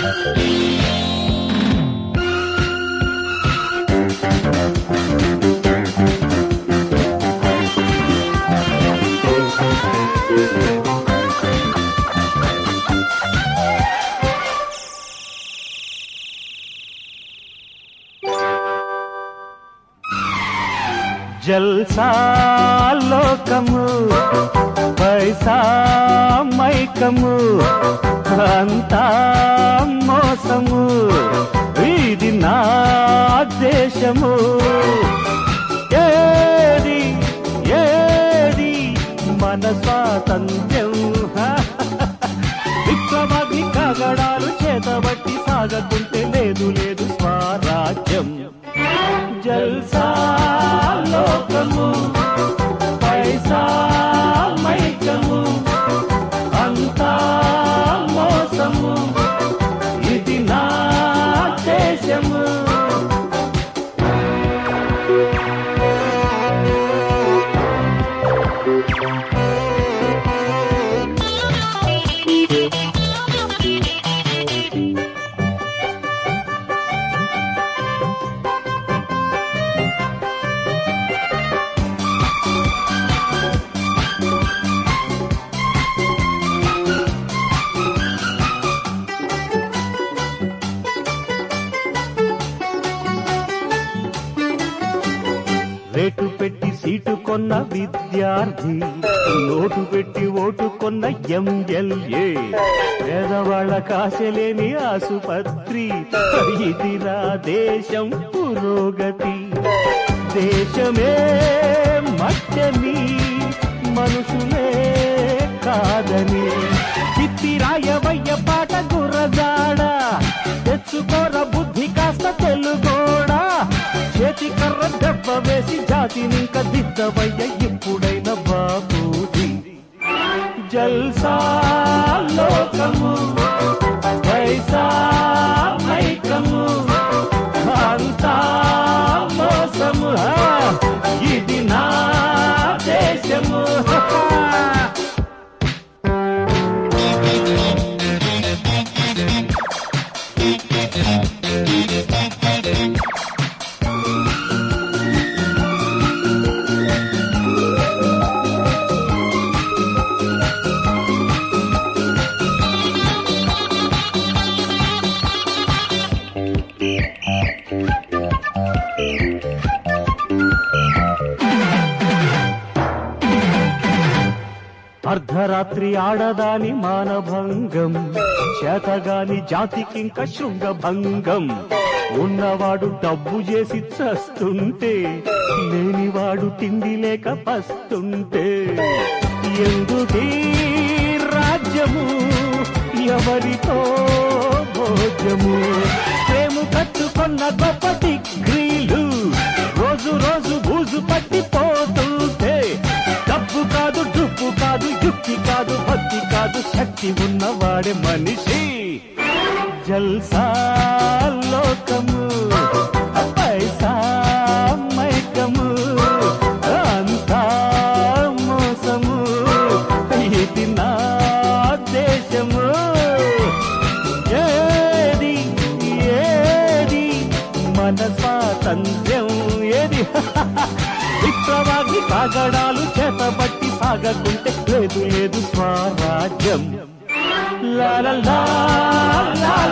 జల్సాలోకము పైసా మైకము అంతా మోసము ఇది నా దేశము ఏది ఏది మన స్వాతంత్ర్యం విప్లవాగ్ని కాగడాలు చేతబట్టి సాగకుంటే లేదు లేదు స్వరాజ్యం జల్సా లోకము పైసా మైకము అంతా మోసము ఇది నా దేశము రేటు పెట్టి సీటు కొన్న విద్యార్థి నోటు పెట్టి ఓటు కొన్న ఎంఎల్ఏ పేదవాళ్ళ కాశలేని ఆసుపత్రి ఇదిరా దేశం పురోగతి దేశమే మట్టని మనుషులే కాదని తిప్పి రాయవయ్య పాట గుర్రజాడ తెచ్చుకోర బుద్ధి కాస్త తెలుగోడా చేతి కర్ర దెబ్బ వేసి జాతినింక దిద్దవయ్య ఇప్పుడైన బాబూజీ జల్సా లోకము పైసా మైకము అంతా మోసము హా, ఇది నా దేశము అర్ధరాత్రి ఆడదాని మానభంగం చేతగాని జాతికింక శృంగభంగం ఉన్నవాడు డబ్బు చేసి చస్తుంటే లేనివాడు తిండి లేక పస్తుంటే ఎందుకీ రాజ్యము ఎవరితో భోజము ప్రేము కట్టుకున్న గొప్ప డిగ్రీలు రోజు రోజు బూజు పట్టిపోతుంటే డబ్బు కాదు డుప్పు కాదు యుక్తి కాదు భక్తి కాదు శక్తి ఉన్నవాడే మనిషి జల్సా లోకము పైసా మైకము అంతా మోసము ఇది నా దేశము ఏది ఏది మన స్వాతంత్ర్యం ఏది విప్లవాగ్ని కాగడాలు చేతబట్టి సాగకుంటే లేదు లేదు స్వరాజ్యం లా లా లా లా